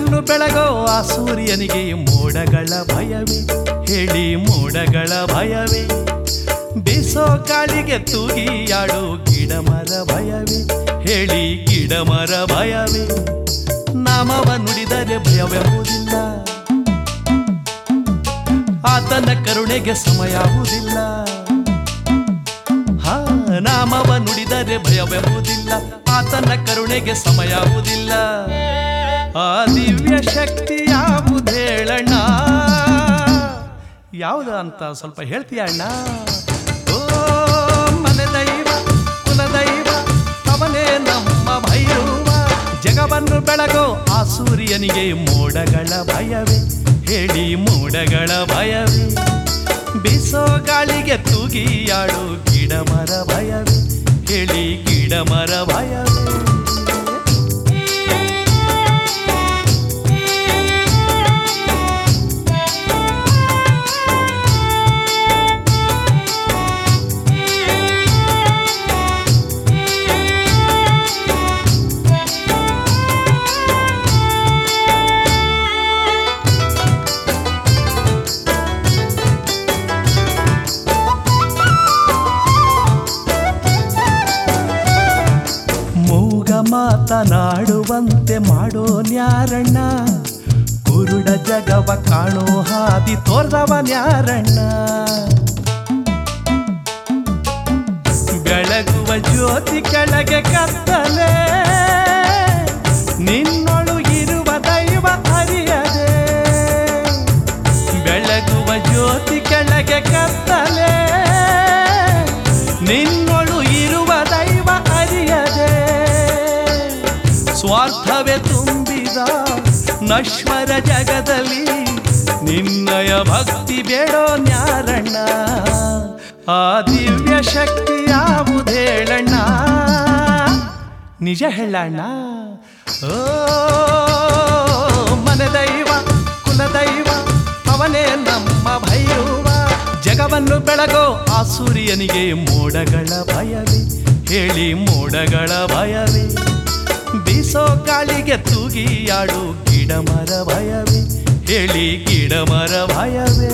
ಜಗವನ್ನು ಬೆಳಗೋ ಆ ಸೂರ್ಯನಿಗೆ ಮೋಡಗಳ ಭಯವೇ ಹೇಳಿ ಮೋಡಗಳ ಭಯವೇ ಬೀಸೋ ಗಾಳಿಗೆ ತೂಗಿಯಾಡು ಗಿಡ ಮರ ಭಯವೇ ಹೇಳಿ ಗಿಡ ಮರ ಭಯವೇ ನಾಮವ ನುಡಿದರೆ ಭಯವೆಂಬುದಿಲ್ಲ ಆತನ ಕರುಣೆಗೆ ಸಮಯಾಗುವುದಿಲ್ಲ ಹಾ ನಾಮವ ನುಡಿದರೆ ಭಯವೆಂಬುದಿಲ್ಲ ಆತನ ಕರುಣೆಗೆ ಸಮಯಾಗುವುದಿಲ್ಲ ಆ ದಿವ್ಯ ಶಕ್ತಿ ಯಾವುದೇಳಣ್ಣ ಯಾವುದು ಅಂತ ಸ್ವಲ್ಪ ಹೇಳ್ತೀಯ ಅಣ್ಣ ಓ ಮನೆ ದೈವ ಕುಲದೈವ ಅವನೇ ನಮ್ಮ ಭೈರವ ಜಗವನ್ನು ಬೆಳಗೋ ಆ ಸೂರ್ಯನಿಗೆ ಮೋಡಗಳ ಭಯವೇ ಹೇಳಿ ಮೋಡಗಳ ಭಯವೇ ಬೀಸೋ ಗಾಳಿಗೆ ತೂಗಿಯಾಡು ಗಿಡ ಮರ ಭಯವೇ ಹೇಳಿ ಗಿಡ ಮರ ಭಯವೇ ಮೂಗ ಮಾತನಾಡುವಂತೆ ಮಾಡೋ ನ್ಯಾರಣ್ಣ ಕುರುಡ ಜಗವ ಕಾಣೋ ಹಾದಿ ತೋರ್ದವ ನ್ಯಾರಣ್ಣ ಬೆಳಗುವ ಜ್ಯೋತಿ ಕೆಳಗೆ ಕತ್ತಲೆ ನಿನ್ನೊಳು ಇರುವ ದೈವ ಅರಿಯದೆ ಬೆಳಗುವ ಜ್ಯೋತಿ ಕೆಳಗೆ ಕತ್ತಲೆ ನಿನ್ನೊಳು ಇರುವ ದೈವ ಅರಿಯದೆ ಸ್ವಾರ್ಥವೇ ತುಂಬಿದ ನಶ್ವರ ಜಗದಲ್ಲಿ ನಿನ್ನಯ ಭಕ್ತಿ ಬೇಡೋ ನ್ಯಾರಣ್ಣ ಆ ದಿವ್ಯ ಶಕ್ತಿ ಯಾವುದೇಳಣ್ಣ ನಿಜ ಹೇಳಣ್ಣ ಓ ಮನೆ ದೈವ ಕುಲದೈವ ಅವನೇ ನಮ್ಮ ಭೈರವ ಜಗವನ್ನು ಬೆಳಗೋ ಆ ಸೂರ್ಯನಿಗೆ ಮೋಡಗಳ ಭಯವೇ ಹೇಳಿ ಮೋಡಗಳ ಭಯವೇ ಬೀಸೋ ಗಾಳಿಗೆ ತೂಗಿಯಾಡು ಗಿಡ ಮರ ಭಯವೇ ಹೇಳಿ ಗಿಡ ಮರ ಭಯವೇ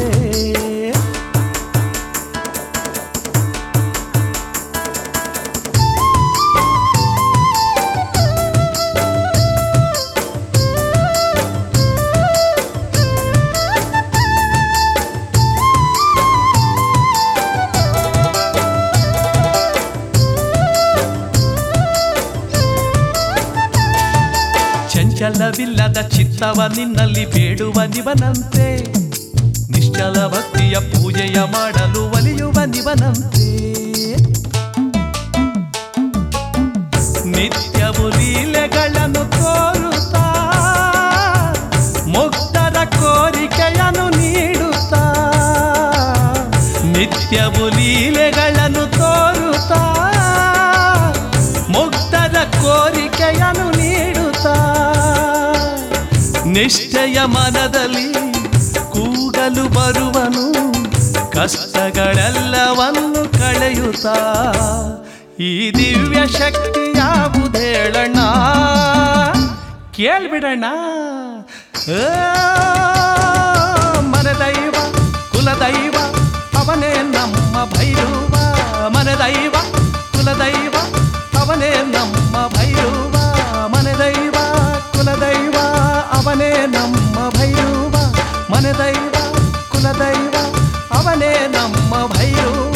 ಚಂಚಲವಿಲ್ಲದ ಚಿತ್ತವ ನಿನ್ನಲ್ಲಿ ಬೇಡುವ ನಿವನಂತೆ ನಿಶ್ಚಲ ಭಕ್ತಿಯ ಪೂಜೆಯ ಮಾಡಲು ಒಲಿಯುವ ನಿವನಂತೆ ನಿತ್ಯವು ಲೀಲೆಗಳನ್ನು ತೋರುತ್ತಾ ಮುಕ್ತರ ಕೋರಿಕೆಯನ್ನು ನೀಡುತ್ತಾ ನಿತ್ಯವು ಲೀಲೆಗಳನ್ನು ತೋರುತ್ತಾ ಮುಕ್ತರ ಕೋರಿಕೆಯನ್ನು ನೀಡುತ್ತಾ ನಿಶ್ಚಯ ಮನದಲ್ಲಿ ಕೂಗಲು ಬರುವನು ಕಷ್ಟಗಳೆಲ್ಲವನ್ನು ಕಳೆಯುತ್ತಾ ಈ ದಿವ್ಯ ಶಕ್ತಿ ಯಾವುದೇಳಣ್ಣ ಕೇಳ್ಬಿಡಣ್ಣ ಆ, ಮನೆ ದೈವ ಕುಲದೈವ ಅವನೇ ನಮ್ಮ ಭೈರವ ಮನೆ ದೈವ ಕುಲದೈವ ಅವನೇ ನಮ್ಮ ಭೈರವ ಮನೆ ದೈವ ಕುಲದೈವ ಅವನೇ ನಮ್ಮ ಭೈರವ ಮನೆ ದೈವ ಕುಲದೈವ ಅವನೇ ನಮ್ಮ ಭೈರವ